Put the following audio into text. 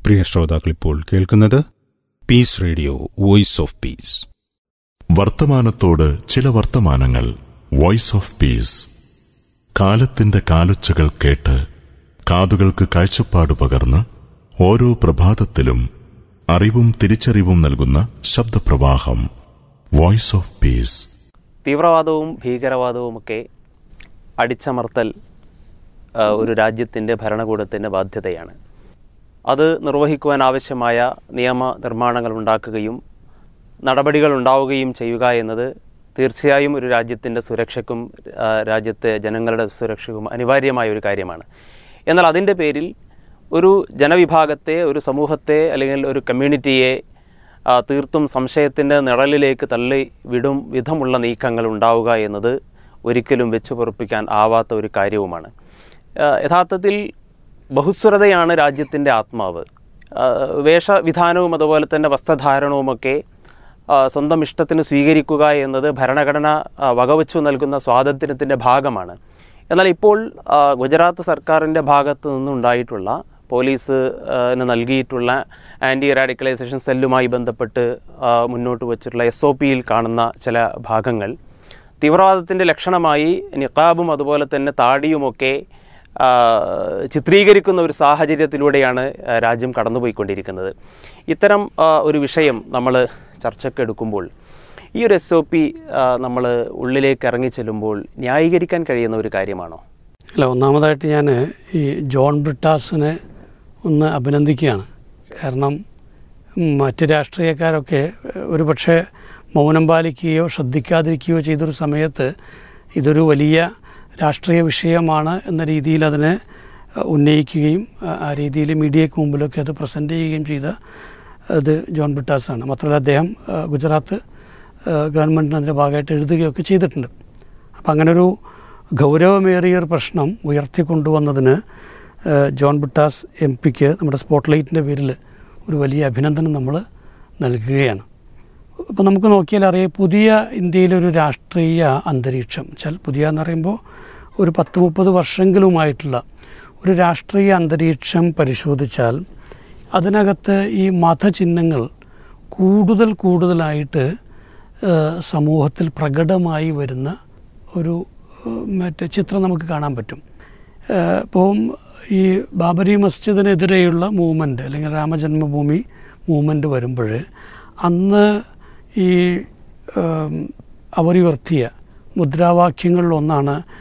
പ്രിയ ശ്രോതാക്കൾ ഇപ്പോൾ കേൾക്കുന്നത് peace radio voice of peace വർത്തമാനത്തോട് ചില വർത്തമാനങ്ങൾ വോയിസ് ഓഫ് പീസ് കാലത്തിന്റെ കാലൊച്ചകൾ കേട്ട് കാതുകൾക്ക് കാഴ്ചപ്പാട് പകർന്ന് ഓരോ പ്രഭാതത്തിലും അറിവും തിരിച്ചറിവും നൽകുന്ന ശബ്ദപ്രവാഹം വോയിസ് ഓഫ് പീസ് തീവ്രവാദവും ഭീകരവാദവുമൊക്കെ അടിച്ചമർത്തൽ ആ, ഒരു രാജ്യത്തിൻ്റെ ഭരണകൂടത്തിൻ്റെ ബാധ്യതയാണ് അത് നിർവഹിക്കുവാൻ ആവശ്യമായ നിയമ നിർമ്മാണങ്ങൾ ഉണ്ടാക്കുകയും നടപടികൾ ഉണ്ടാവുകയും ചെയ്യുക എന്നത് തീർച്ചയായും ഒരു രാജ്യത്തിൻ്റെ സുരക്ഷയ്ക്കും ആ, രാജ്യത്തെ ജനങ്ങളുടെ സുരക്ഷയ്ക്കും അനിവാര്യമായ ഒരു കാര്യമാണ് എന്നാൽ അതിൻ്റെ പേരിൽ ഒരു ജനവിഭാഗത്തെ ഒരു സമൂഹത്തെ അല്ലെങ്കിൽ ഒരു കമ്മ്യൂണിറ്റിയെ ആ, തീർത്തും സംശയത്തിൻ്റെ നിഴലിലേക്ക് തള്ളി വിടും വിധമുള്ള നീക്കങ്ങൾ ഉണ്ടാവുക എന്നത് ഒരിക്കലും വെച്ചു പൊറുപ്പിക്കാൻ ആവാത്ത ഒരു കാര്യവുമാണ് ആ, യഥാർത്ഥത്തിൽ ബഹുസ്വരതയാണ് രാജ്യത്തിൻ്റെ ആത്മാവ് ആ, വേഷവിധാനവും അതുപോലെ തന്നെ വസ്ത്രധാരണവുമൊക്കെ ആ, സ്വന്തം ഇഷ്ടത്തിന് സ്വീകരിക്കുക എന്നത് ഭരണഘടന ആ, വകവച്ചു നൽകുന്ന സ്വാതന്ത്ര്യത്തിൻ്റെ ഭാഗമാണ് എന്നാൽ ഇപ്പോൾ ആ, ഗുജറാത്ത് സർക്കാരിൻ്റെ ഭാഗത്തു നിന്നുണ്ടായിട്ടുള്ള പോലീസ് ആ, ന് നൽകിയിട്ടുള്ള ആൻറ്റി റാഡിക്കലൈസേഷൻ സെല്ലുമായി ബന്ധപ്പെട്ട് ആ, മുന്നോട്ട് വച്ചിട്ടുള്ള എസ് ഒ പിയിൽ കാണുന്ന ചില ഭാഗങ്ങൾ തീവ്രവാദത്തിൻ്റെ ലക്ഷണമായി നിക്കാബും അതുപോലെ തന്നെ താടിയുമൊക്കെ ആ, ചിത്രീകരിക്കുന്ന ഒരു സാഹചര്യത്തിലൂടെയാണ് ആ, രാജ്യം കടന്നുപോയിക്കൊണ്ടിരിക്കുന്നത് ഇത്തരം ആ, ഒരു വിഷയം നമ്മൾ ചർച്ചയ്ക്കെടുക്കുമ്പോൾ ഈ ഒരു എസ് ഒ പി നമ്മൾ ഉള്ളിലേക്ക് ഇറങ്ങി ചെല്ലുമ്പോൾ ന്യായീകരിക്കാൻ കഴിയുന്ന ഒരു കാര്യമാണോ അല്ല ഒന്നാമതായിട്ട് ഞാൻ ഈ ജോൺ ബ്രിട്ടാസിനെ ഒന്ന് അഭിനന്ദിക്കുകയാണ് കാരണം മറ്റ് രാഷ്ട്രീയക്കാരൊക്കെ ഒരു പക്ഷേ മൗനം പാലിക്കുകയോ ശ്രദ്ധിക്കാതിരിക്കുകയോ ചെയ്തൊരു സമയത്ത് ഇതൊരു വലിയ രാഷ്ട്രീയ വിഷയമാണ് എന്ന രീതിയിൽ അതിനെ ഉന്നയിക്കുകയും ആ- ആ രീതിയിൽ മീഡിയയ്ക്ക് മുമ്പിലൊക്കെ അത് പ്രസൻറ്റ് ചെയ്യുകയും ചെയ്ത അത് ജോൺ ബ്രിട്ടാസാണ് മാത്രമല്ല അദ്ദേഹം ആ, ഗുജറാത്ത് ആ, ഗവൺമെൻറ്റിന് അതിൻ്റെ ഭാഗമായിട്ട് എഴുതുകയൊക്കെ ചെയ്തിട്ടുണ്ട് അപ്പം അങ്ങനൊരു ഗൗരവമേറിയ ഒരു പ്രശ്നം ഉയർത്തിക്കൊണ്ടുവന്നതിന് ഏഹ്, ജോൺ ബുട്ടാസ് എം പിക്ക് നമ്മുടെ സ്പോട്ട്ലൈറ്റിൻ്റെ പേരിൽ ഒരു വലിയ അഭിനന്ദനം നമ്മൾ നൽകുകയാണ് അപ്പോൾ നമുക്ക് നോക്കിയാൽ അറിയാം പുതിയ ഇന്ത്യയിലൊരു രാഷ്ട്രീയ അന്തരീക്ഷം വെച്ചാൽ പുതിയ എന്ന് പറയുമ്പോൾ ഒരു പത്ത് മുപ്പത് വർഷങ്ങളുമായിട്ടുള്ള ഒരു രാഷ്ട്രീയ അന്തരീക്ഷം പരിശോധിച്ചാൽ അതിനകത്ത് ഈ മതചിഹ്നങ്ങൾ കൂടുതൽ കൂടുതലായിട്ട് ഏഹ്, സമൂഹത്തിൽ പ്രകടമായി വരുന്ന ഒരു ഏഹ്, മറ്റേ ചിത്രം നമുക്ക് കാണാൻ പറ്റും ഏഹ്, ഇപ്പം ഈ ബാബരി മസ്ജിദിനെതിരെയുള്ള മൂവ്മെൻറ്റ് അല്ലെങ്കിൽ രാമജന്മഭൂമി മൂവ്മെൻറ്റ് വരുമ്പോൾ അന്ന് ഈ ഏം, അവർ ഉയർത്തിയ മുദ്രാവാക്യങ്ങളിലൊന്നാണ്